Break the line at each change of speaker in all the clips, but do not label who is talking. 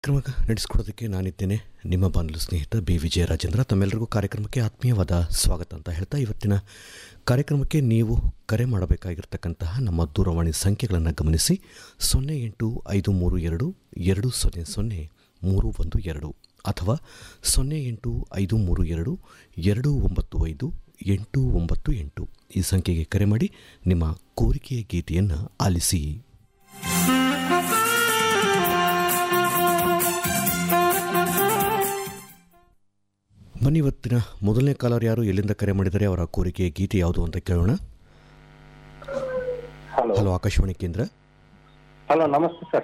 ಕಾರ್ಯಕ್ರಮ ನಡೆಸಿಕೊಡೋದಕ್ಕೆ ನಾನಿದ್ದೇನೆ ನಿಮ್ಮ ಬಾನುಲು ಸ್ನೇಹಿತ ಬಿ ವಿಜಯ ರಾಜೇಂದ್ರ ತಮ್ಮೆಲ್ಲರಿಗೂ ಕಾರ್ಯಕ್ರಮಕ್ಕೆ ಆತ್ಮೀಯವಾದ ಸ್ವಾಗತ ಅಂತ ಹೇಳ್ತಾ ಇವತ್ತಿನ ಕಾರ್ಯಕ್ರಮಕ್ಕೆ ನೀವು ಕರೆ ಮಾಡಬೇಕಾಗಿರ್ತಕ್ಕಂತಹ ನಮ್ಮ ದೂರವಾಣಿ ಸಂಖ್ಯೆಗಳನ್ನು ಗಮನಿಸಿ ಸೊನ್ನೆ ಎಂಟು ಐದು ಮೂರು ಎರಡು ಎರಡು ಸೊನ್ನೆ ಸೊನ್ನೆ ಮೂರು ಒಂದು ಎರಡು ಅಥವಾ ಸೊನ್ನೆ ಎಂಟು ಐದು ಮೂರು ಎರಡು ಎರಡು ಒಂಬತ್ತು ಐದು ಎಂಟು ಒಂಬತ್ತು ಎಂಟು ಈ ಸಂಖ್ಯೆಗೆ ಕರೆ ಮಾಡಿ ನಿಮ್ಮ ಕೋರಿಕೆಯ ಗೀತೆಯನ್ನು ಆಲಿಸಿ ಬನ್ನಿ ಇವತ್ತಿನ ಮೊದಲನೇ ಕಾಲರ್ ಯಾರು ಎಲ್ಲಿಂದ ಕರೆ ಮಾಡಿದರೆ ಅವರ ಕೋರಿಕೆಯ ಗೀತೆ ಯಾವುದು ಅಂತ ಕೇಳೋಣ
ಹಲೋ
ಹಲೋ ಆಕಾಶವಾಣಿ ಕೇಂದ್ರ
ಹಲೋ ನಮಸ್ತೆ ಸರ್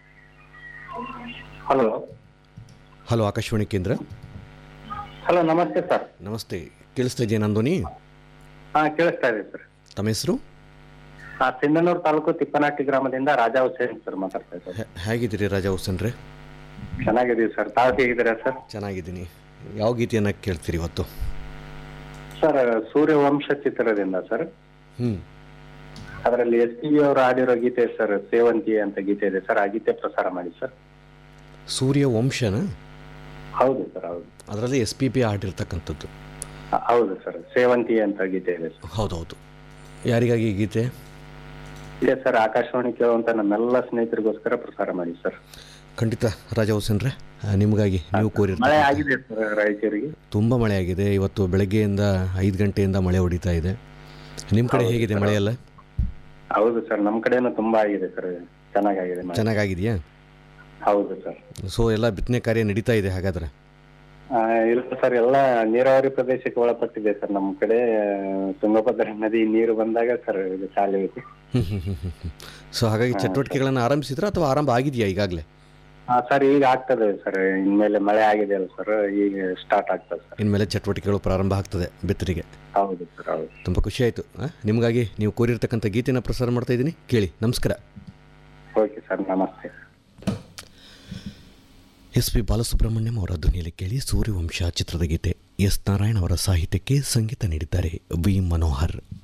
ಹಲೋ
ಹಲೋ ಆಕಾಶವಾಣಿ ಕೇಂದ್ರ
ಹಲೋ ನಮಸ್ತೆ ಸರ್
ನಮಸ್ತೆ ಕೇಳಿಸ್ತಾ ಇದೆಯಾ ನಂದೋನಿ
ಹಾ ಕೇಳಿಸ್ತಾ ಇದೆ ಸರ್
ತಮ್ಮ ಹೆಸರು
ಹಾ ಸಿಂಧನೂರು ತಾಲೂಕು ತಿಪ್ಪನಾಟಿ ಗ್ರಾಮದಿಂದ ರಾಜಾ ಹುಸೇನ್ ಸರ್ ಮಾತಾಡ್ತಾ ಇದ್ದಾರೆ
ಹೇ- ಹೇಗಿದ್ದೀರಿ ರಾಜಾ ಹುಸೇನ್ರೆ
ಚೆನ್ನಾಗಿದ್ದೀವಿ ಸರ್ ತಾವು ಹೇಗಿದ್ದೀರಾ ಸರ್
ಚೆನ್ನಾಗಿದ್ದೀನಿ ಯಾವ ಗೀತೆಯನ್ನು ಕೇಳ್ತೀರಿ ಇವತ್ತು
ಸರ್ ಸೂರ್ಯವಂಶ ಚಿತ್ರದಿಂದ ಸರ್
ಹ್ಞೂ
ಅದರಲ್ಲಿ ಎಸ್ ಟಿ ಅವರು ಹಾಡಿರೋ ಗೀತೆ ಸರ್ ಸೇವಂತಿ ಅಂತ ಗೀತೆ ಇದೆ ಸರ್ ಆ ಗೀತೆ ಪ್ರಸಾರ ಮಾಡಿ ಸರ್
ಸೂರ್ಯ ವಂಶನ
ಹೌದು ಸರ್ ಹೌದು
ಅದರಲ್ಲಿ ಎಸ್ ಪಿ ಪಿ ಹಾಡಿರ್ತಕ್ಕಂಥದ್ದು
ಹ, ಹೌದು ಸರ್ ಸೇವಂತಿ ಅಂತ ಗೀತೆ ಇದೆ ಸರ್
ಹೌದೌದು ಯಾರಿಗಾಗಿ ಈ ಗೀತೆ
ಇದೆ ಸರ್ ಆಕಾಶವಾಣಿ ಕೇಳುವಂತ ನಮ್ಮೆಲ್ಲ ಸ್ನೇಹಿತರಿಗೋಸ್ಕರ ಪ್ರಸಾರ ಮಾಡಿ ಸರ್
ಖಂಡಿತ ರಾಜಾ ಹುಸೇನ್ರೆ ಆ, ನಿಮಗಾಗಿ ನೀವು
ಮಳೆ
ಕೋರಿರ್ತಾರೆ
ಆಗಿದೆ ಸರ್ ರಾಯಚೂರಿಗೆ
ತುಂಬ ಮಳೆ ಆಗಿದೆ ಇವತ್ತು ಬೆಳಗ್ಗೆಯಿಂದ ಐದು ಗಂಟೆಯಿಂದ ಮಳೆ ಹೊಡಿತಾ ಇದೆ ನಿಮ್ಮ ಕಡೆ
ಹೌದು
ಹೇಗಿದೆ
ಸರ್.
ಮಳೆ ಎಲ್ಲ
ಹೌದು ಸರ್ ನಮ್ ಕಡೆನೂ ತುಂಬಾ ಆಗಿದೆ ಸರ್ ಚೆನ್ನಾಗಾಗಿದೆ ಮಳೆ.
ಚೆನ್ನಾಗಾಗಿದೆಯಾ
ಹೌದು ಸರ್
ಸೊ ಎಲ್ಲ ಬಿತ್ತನೆ ಕಾರ್ಯ ನಡೀತಾ ಇದೆ ಹಾಗಾದ್ರೆ
ಆ, ಇಲ್ಲ ಸರ್ ಎಲ್ಲ ನೀರಾವರಿ ಪ್ರದೇಶಕ್ಕೆ ಒಳಪಟ್ಟಿದೆ ಸರ್ ನಮ್ಮ ಕಡೆ ತುಂಗಭದ್ರಾ ನದಿ ನೀರು ಬಂದಾಗ ಸರ್ ಇದು ಚಾಲು ಇದೆ
ಸೊ ಹಾಗಾಗಿ ಚಟುವಟಿಕೆಗಳನ್ನು ಆರಂಭಿಸಿದ್ರ ಅಥವಾ ಆರಂಭ ಆಗಿದೆಯಾ ಈಗಾಗಲೇ
ಹಾ ಸರ್ ಈಗ ಆಗ್ತದೆ ಸರ್ ಇನ್ಮೇಲೆ ಮಳೆ ಆಗಿದೆ ಅಲ್ಲ ಸರ್ ಈಗ ಸ್ಟಾರ್ಟ್ ಆಗ್ತದೆ ಸರ್
ಇನ್ಮೇಲೆ ಚಟುವಟಿಕೆಗಳು ಪ್ರಾರಂಭ ಆಗ್ತದೆ ಬಿತ್ತರಿಗೆ
ಹೌದು ಸರ್ ಹೌದು
ತುಂಬ ಖುಷಿ ಆಯಿತು ನಿಮಗಾಗಿ ನೀವು ಕೋರಿರ್ತಕ್ಕಂಥ ಗೀತೆನ ಪ್ರಸಾರ ಮಾಡ್ತಾ ಇದ್ದೀನಿ ಕೇಳಿ ನಮಸ್ಕಾರ
ಓಕೆ ಸರ್ ನಮಸ್ತೆ
ಎಸ್ ಪಿ ಬಾಲಸುಬ್ರಹ್ಮಣ್ಯಂ ಅವರ ಧ್ವನಿಯಲ್ಲಿ ಕೇಳಿ ಸೂರ್ಯವಂಶ ಚಿತ್ರದ ಗೀತೆ ಎಸ್ ನಾರಾಯಣ್ ಅವರ ಸಾಹಿತ್ಯಕ್ಕೆ ಸಂಗೀತ ನೀಡಿದ್ದಾರೆ ವಿ ಮನೋಹರ್